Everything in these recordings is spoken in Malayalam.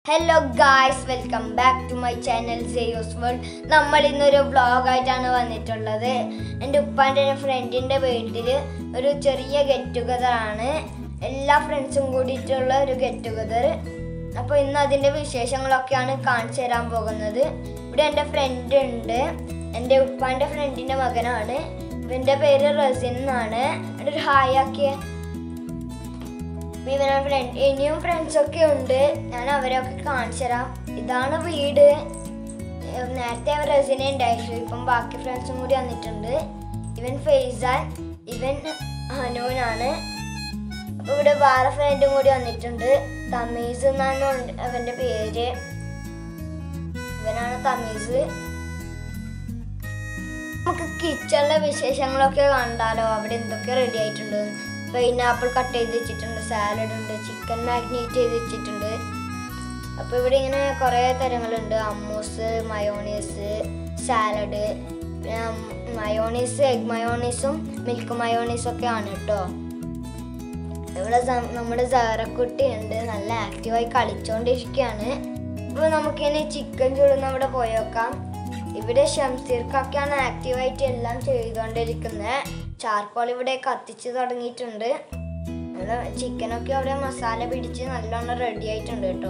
hello guys welcome back to my channel സേയോസ് വേൾഡ് നമ്മൾ ഇന്നൊരു വ്ളോഗായിട്ടാണ് വന്നിട്ടുള്ളത് എൻ്റെ ഉപ്പാൻ്റെ ഫ്രണ്ടിൻ്റെ വീട്ടിൽ ഒരു ചെറിയ ഗെറ്റ് ടുഗദർ ആണ് എല്ലാ ഫ്രണ്ട്സും കൂടിയിട്ടുള്ള ഒരു ഗെറ്റ് ടുഗദർ അപ്പോൾ ഇന്ന് അതിൻ്റെ വിശേഷങ്ങളൊക്കെയാണ് കാണിച്ചു തരാൻ പോകുന്നത് ഇവിടെ എൻ്റെ ഫ്രണ്ട് ഉണ്ട് എൻ്റെ ഉപ്പാൻ്റെ ഫ്രണ്ടിൻ്റെ മകനാണ് ഇവൻ്റെ പേര് റസിൻ എന്നാണ് ഒരു ഹായ് ആക്കിയ ഇവനെ ഫ്രണ്ട് ഇനിയും ഫ്രണ്ട്സ് ഒക്കെ ഉണ്ട് ഞാൻ അവരൊക്കെ കാണിച്ചു തരാം ഇതാണ് വീട് ഏഹ് നേരത്തെ അവൻ റസിനെ ഉണ്ടായിട്ടു ഇപ്പം ബാക്കി ഫ്രണ്ട്സും കൂടി വന്നിട്ടുണ്ട് ഇവൻ ഫെയ്സാൻ ഇവൻ ഹനൂനാണ് അപ്പൊ ഇവിടെ വേറെ ഫ്രണ്ടും കൂടി വന്നിട്ടുണ്ട് തമീസ് എന്നാണ് ഉണ്ട് അവന്റെ പേര് ഇവനാണ് തമീസ് നമുക്ക് കിച്ചണിലെ വിശേഷങ്ങളൊക്കെ കണ്ടാലോ അവിടെ എന്തൊക്കെ റെഡി ആയിട്ടുണ്ട് പൈനാപ്പിൾ കട്ട് ചെയ്ത് വെച്ചിട്ടുണ്ട് സാലഡ് ഉണ്ട് ചിക്കൻ മാഗ്നേറ്റ് ചെയ്ത് വെച്ചിട്ടുണ്ട് അപ്പോൾ ഇവിടെ ഇങ്ങനെ കുറേ തരങ്ങളുണ്ട് അമ്മൂസ് മയോണീസ് സാലഡ് പിന്നെ മയോണീസ് എഗ് മയോണീസും മിൽക്ക് മയോണീസും ഒക്കെ ആണ് കേട്ടോ ഇവിടെ സ- നമ്മുടെ സാറക്കുട്ടി ഉണ്ട് നല്ല ആക്റ്റീവായി കളിച്ചോണ്ടിരിക്കുകയാണ് അപ്പോൾ നമുക്കിനി ചിക്കൻ ചുടുന്ന അവിടെ പോയേക്കാം ഇവിടെ ഷംസീർക്കൊക്കെയാണ് ആക്റ്റീവായിട്ട് എല്ലാം ചെയ്തുകൊണ്ടിരിക്കുന്നത് ചാർക്കോൾ ഇവിടെ കത്തിച്ച് തുടങ്ങിയിട്ടുണ്ട് ചിക്കനൊക്കെ അവിടെ മസാല പിടിച്ച് നല്ലോണം റെഡി ആയിട്ടുണ്ട് കേട്ടോ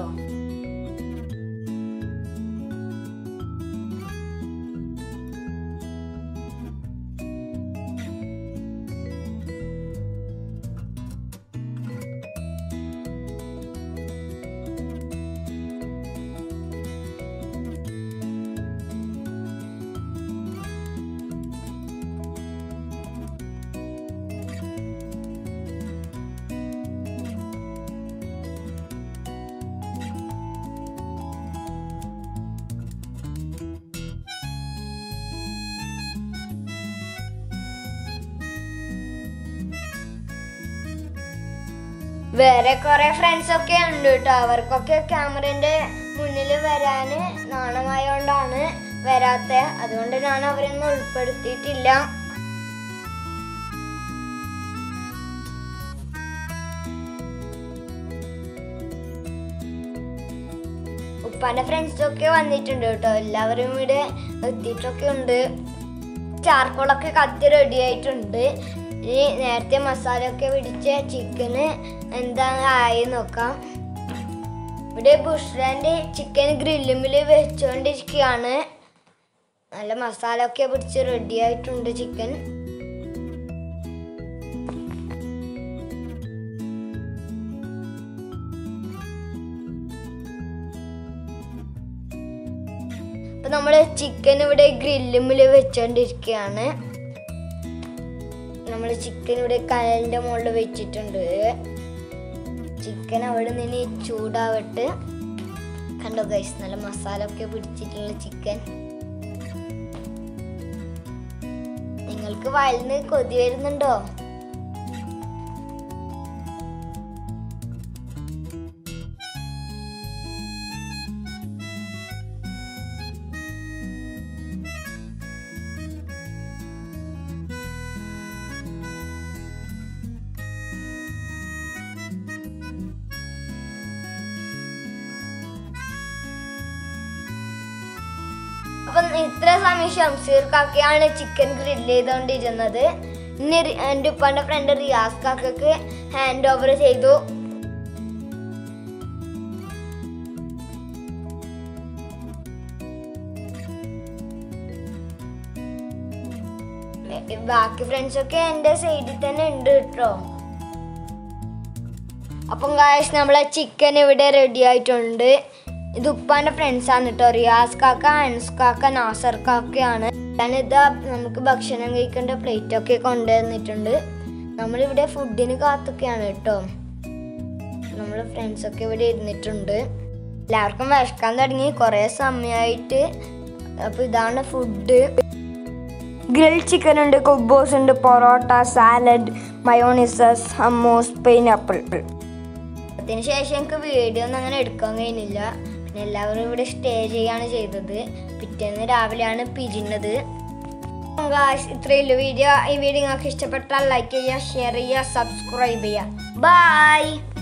വേറെ കുറെ ഫ്രണ്ട്സ് ഒക്കെ ഉണ്ട് കേട്ടോ അവർക്കൊക്കെ ക്യാമറന്റെ മുന്നിൽ വരാന് നാണമായോണ്ടാണ് വരാത്ത അതുകൊണ്ട് ഞാൻ അവരൊന്നും ഉൾപ്പെടുത്തിയിട്ടില്ല ഉപ്പാന്റെ ഫ്രണ്ട്സ് ഒക്കെ വന്നിട്ടുണ്ട് കേട്ടോ എല്ലാവരും ഇവിടെ എത്തിയിട്ടൊക്കെ ഉണ്ട് ചാർക്കോളൊക്കെ കത്തി റെഡി ആയിട്ടുണ്ട് ഇനി നേരത്തെ മസാല ഒക്കെ പിടിച്ച ചിക്കന് എന്താണ് ആയി നോക്കാം ഇവിടെ ബുഷ്രാൻ്റെ ചിക്കൻ ഗ്രില്ലുമിൽ വെച്ചുകൊണ്ടിരിക്കുകയാണ് നല്ല മസാല ഒക്കെ പിടിച്ച് റെഡി ആയിട്ടുണ്ട് ചിക്കൻ അപ്പൊ നമ്മള് ചിക്കൻ ഇവിടെ ഗ്രില്ലുമിൽ വെച്ചോണ്ടിരിക്കുകയാണ് നമ്മൾ ചിക്കൻ ഇവിടെ കനലിന്റെ മുകളിൽ വെച്ചിട്ടുണ്ട് ചിക്കൻ അവിടെ നിന്ന് ചൂടാവട്ട് കണ്ടോ ഗൈസ് നല്ല മസാല ഒക്കെ പിടിച്ചിട്ടുള്ള ചിക്കൻ നിങ്ങൾക്ക് വയലിന് കൊതി വരുന്നുണ്ടോ അപ്പം ഇത്ര സമയം ഷംസീർ കാക്കയാണ് ചിക്കൻ ഗ്രില്ല് ചെയ്തുകൊണ്ടിരുന്നത് ഇനി റി- എൻ്റെ ഉപ്പാന്റെ ഫ്രണ്ട് റിയാസ് കാക്കക്ക് ഹാൻഡ് ഓവർ ചെയ്തു എ- ബാക്കി ഫ്രണ്ട്സ് ഒക്കെ എൻ്റെ സൈഡിൽ തന്നെ ഉണ്ട് കേട്ടോ അപ്പം കാശ് നമ്മളെ ചിക്കൻ ഇവിടെ റെഡി ആയിട്ടുണ്ട് ഇത് ഉപ്പാന്റെ ഫ്രണ്ട്സ് ആണ് കേട്ടോ റിയാസ് കാക്ക അൻസ് കാക്ക നാസർ കാക്കയാണ് ഞാനിതാ നമുക്ക് ഭക്ഷണം കഴിക്കേണ്ട പ്ലേറ്റ് ഒക്കെ കൊണ്ടുവന്നിട്ടുണ്ട് നമ്മളിവിടെ ഫുഡിന് കാത്തൊക്കെയാണ് കേട്ടോ നമ്മളെ ഫ്രണ്ട്സ് ഒക്കെ ഇവിടെ ഇരുന്നിട്ടുണ്ട് എല്ലാവർക്കും വിശക്കാൻ തുടങ്ങി കുറേ സമയമായിട്ട് അപ്പൊ ഇതാണ് ഫുഡ് ഗ്രിൽ ചിക്കൻ ഉണ്ട് കുബോസ് ഉണ്ട് parotta salad mayonnaise hummus pineapple അതിന് ശേഷം എനിക്ക് വീഡിയോ ഒന്നും അങ്ങനെ എടുക്കാൻ കഴിഞ്ഞില്ല പിന്നെ എല്ലാവരും ഇവിടെ സ്റ്റേ ചെയ്യാണ് ചെയ്തത് പിറ്റേന്ന് രാവിലെയാണ് പിരിഞ്ഞത് ഗായ്സ് ഇത്രയുള്ളൂ വീഡിയോ ഈ വീഡിയോ നിങ്ങൾക്ക് ഇഷ്ടപ്പെട്ടാൽ ലൈക്ക് ചെയ്യുക ഷെയർ ചെയ്യുക സബ്സ്ക്രൈബ് ചെയ്യുക ബൈ